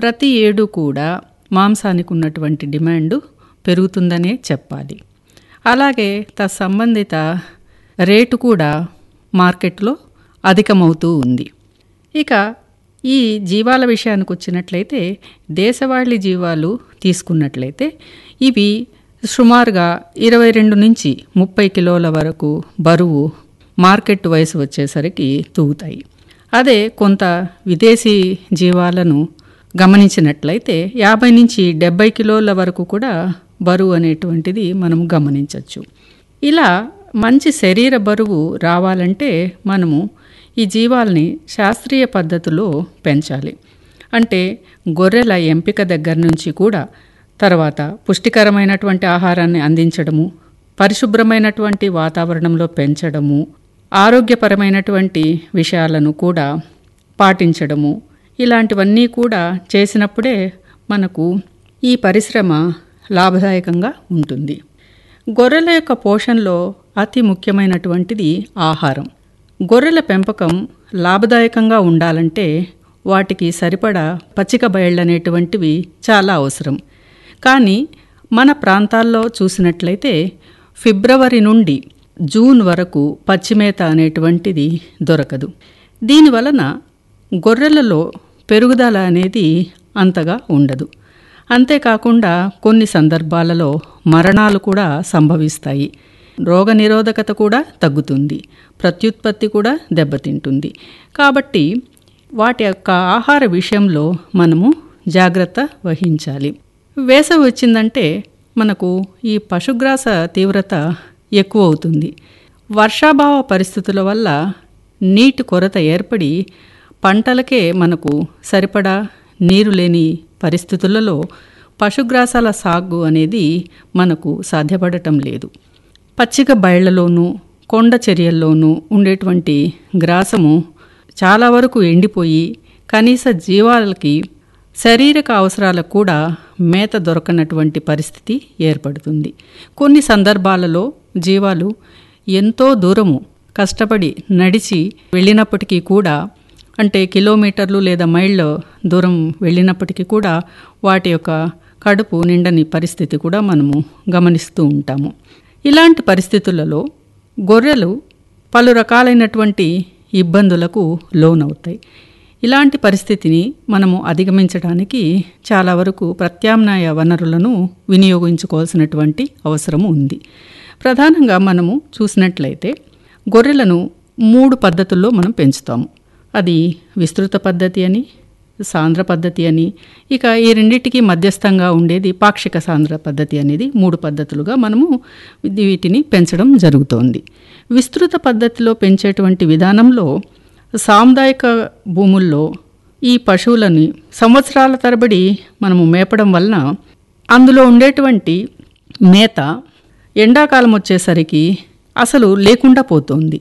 ప్రతి ఏడు కూడా మాంసానికి ఉన్నటువంటి డిమాండు పెరుగుతుందనే చెప్పాలి అలాగే తత్సంబంధిత రేటు కూడా మార్కెట్లో అధికమవుతూ ఉంది ఇక ఈ జీవాల విషయానికి వచ్చినట్లయితే దేశవాళీ జీవాలు తీసుకున్నట్లయితే ఇవి సుమారుగా ఇరవై రెండు నుంచి ముప్పై కిలోల వరకు బరువు మార్కెట్ వయసు వచ్చేసరికి తూగుతాయి అదే కొంత విదేశీ జీవాలను గమనించినట్లయితే యాభై నుంచి డెబ్బై కిలోల వరకు కూడా బరువు అనేటువంటిది మనం గమనించవచ్చు ఇలా మంచి శరీర బరువు రావాలంటే మనము ఈ జీవాల్ని శాస్త్రీయ పద్ధతిలో పెంచాలి అంటే గొర్రెల ఎంపిక దగ్గర నుంచి కూడా తర్వాత పుష్టికరమైనటువంటి ఆహారాన్ని అందించడము పరిశుభ్రమైనటువంటి వాతావరణంలో పెంచడము ఆరోగ్యపరమైనటువంటి విషయాలను కూడా పాటించడము ఇలాంటివన్నీ కూడా చేసినప్పుడే మనకు ఈ పరిశ్రమ లాభదాయకంగా ఉంటుంది గొర్రెల యొక్క పోషణలో అతి ముఖ్యమైనటువంటిది ఆహారం గొర్రెల పెంపకం లాభదాయకంగా ఉండాలంటే వాటికి సరిపడా పచ్చిక బయళ్ళనేటువంటివి చాలా అవసరం కానీ మన ప్రాంతాల్లో చూసినట్లయితే ఫిబ్రవరి నుండి జూన్ వరకు పచ్చిమేత అనేటువంటిది దొరకదు దీనివలన గొర్రెలలో పెరుగుదల అనేది అంతగా ఉండదు అంతేకాకుండా కొన్ని సందర్భాలలో మరణాలు కూడా సంభవిస్తాయి రోగనిరోధకత కూడా తగ్గుతుంది ప్రత్యుత్పత్తి కూడా దెబ్బతింటుంది కాబట్టి వాటి యొక్క ఆహార విషయంలో మనము జాగ్రత్త వహించాలి వేసవి వచ్చిందంటే మనకు ఈ పశుగ్రాస తీవ్రత ఎక్కువ అవుతుంది వర్షాభావ పరిస్థితుల వల్ల నీటి కొరత ఏర్పడి పంటలకే మనకు సరిపడా నీరు లేని పరిస్థితులలో పశుగ్రాసాల సాగు అనేది మనకు సాధ్యపడటం లేదు పచ్చిక బయళ్లలోనూ కొండ చర్యల్లోనూ ఉండేటువంటి గ్రాసము చాలా వరకు ఎండిపోయి కనీస జీవాలకి శారీరక అవసరాలకు కూడా మేత దొరకనటువంటి పరిస్థితి ఏర్పడుతుంది కొన్ని సందర్భాలలో జీవాలు ఎంతో దూరము కష్టపడి నడిచి వెళ్ళినప్పటికీ కూడా అంటే కిలోమీటర్లు లేదా మైళ్ళ దూరం వెళ్ళినప్పటికీ కూడా వాటి యొక్క కడుపు నిండని పరిస్థితి కూడా మనము గమనిస్తూ ఉంటాము ఇలాంటి పరిస్థితులలో గొర్రెలు పలు రకాలైనటువంటి ఇబ్బందులకు లోనవుతాయి ఇలాంటి పరిస్థితిని మనము అధిగమించడానికి చాలా వరకు ప్రత్యామ్నాయ వనరులను వినియోగించుకోవాల్సినటువంటి అవసరం ఉంది ప్రధానంగా మనము చూసినట్లయితే గొర్రెలను మూడు పద్ధతుల్లో మనం పెంచుతాము అది విస్తృత పద్ధతి అని సాంద్ర పద్ధతి అని ఇక ఈ రెండింటికి మధ్యస్థంగా ఉండేది పాక్షిక సాంద్ర పద్ధతి అనేది మూడు పద్ధతులుగా మనము వీటిని పెంచడం జరుగుతోంది విస్తృత పద్ధతిలో పెంచేటువంటి విధానంలో సాముదాయిక భూముల్లో ఈ పశువులని సంవత్సరాల తరబడి మనము మేపడం వలన అందులో ఉండేటువంటి మేత ఎండాకాలం వచ్చేసరికి అసలు లేకుండా పోతుంది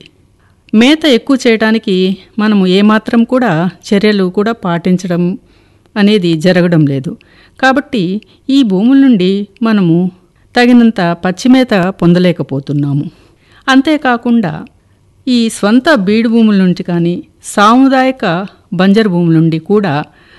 మేత ఎక్కువ చేయడానికి మనము ఏమాత్రం కూడా చర్యలు కూడా పాటించడం అనేది జరగడం లేదు కాబట్టి ఈ భూముల నుండి మనము తగినంత పచ్చిమేత పొందలేకపోతున్నాము అంతేకాకుండా ఈ స్వంత బీడు భూముల నుంచి కానీ సాముదాయిక బంజరు భూముల నుండి కూడా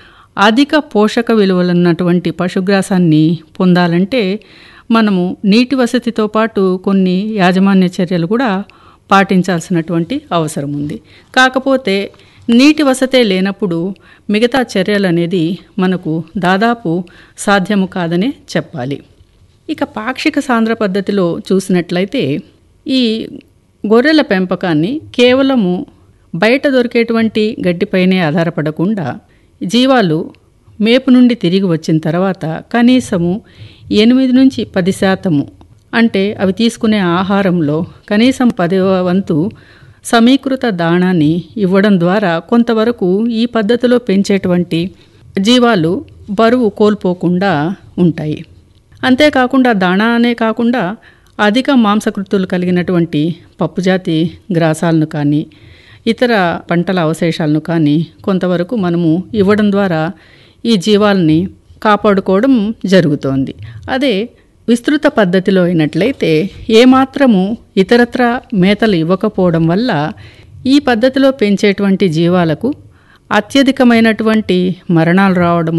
అధిక పోషక విలువలున్నటువంటి పశుగ్రాసాన్ని పొందాలంటే మనము నీటి వసతితో పాటు కొన్ని యాజమాన్య చర్యలు కూడా పాటించాల్సినటువంటి అవసరం ఉంది కాకపోతే నీటి వసతే లేనప్పుడు మిగతా చర్యలు అనేది మనకు దాదాపు సాధ్యము కాదనే చెప్పాలి ఇక పాక్షిక సాంద్ర పద్ధతిలో చూసినట్లయితే ఈ గొర్రెల పెంపకాన్ని కేవలము బయట దొరికేటువంటి గడ్డిపైనే ఆధారపడకుండా జీవాలు మేపు నుండి తిరిగి వచ్చిన తర్వాత కనీసము ఎనిమిది నుంచి పది శాతము అంటే అవి తీసుకునే ఆహారంలో కనీసం పదవ వంతు సమీకృత దాణాన్ని ఇవ్వడం ద్వారా కొంతవరకు ఈ పద్ధతిలో పెంచేటువంటి జీవాలు బరువు కోల్పోకుండా ఉంటాయి అంతేకాకుండా దాణా అనే కాకుండా అధిక మాంసకృతులు కలిగినటువంటి పప్పుజాతి గ్రాసాలను కానీ ఇతర పంటల అవశేషాలను కానీ కొంతవరకు మనము ఇవ్వడం ద్వారా ఈ జీవాలని కాపాడుకోవడం జరుగుతోంది అదే విస్తృత పద్ధతిలో అయినట్లయితే ఏమాత్రము ఇతరత్ర మేతలు ఇవ్వకపోవడం వల్ల ఈ పద్ధతిలో పెంచేటువంటి జీవాలకు అత్యధికమైనటువంటి మరణాలు రావడము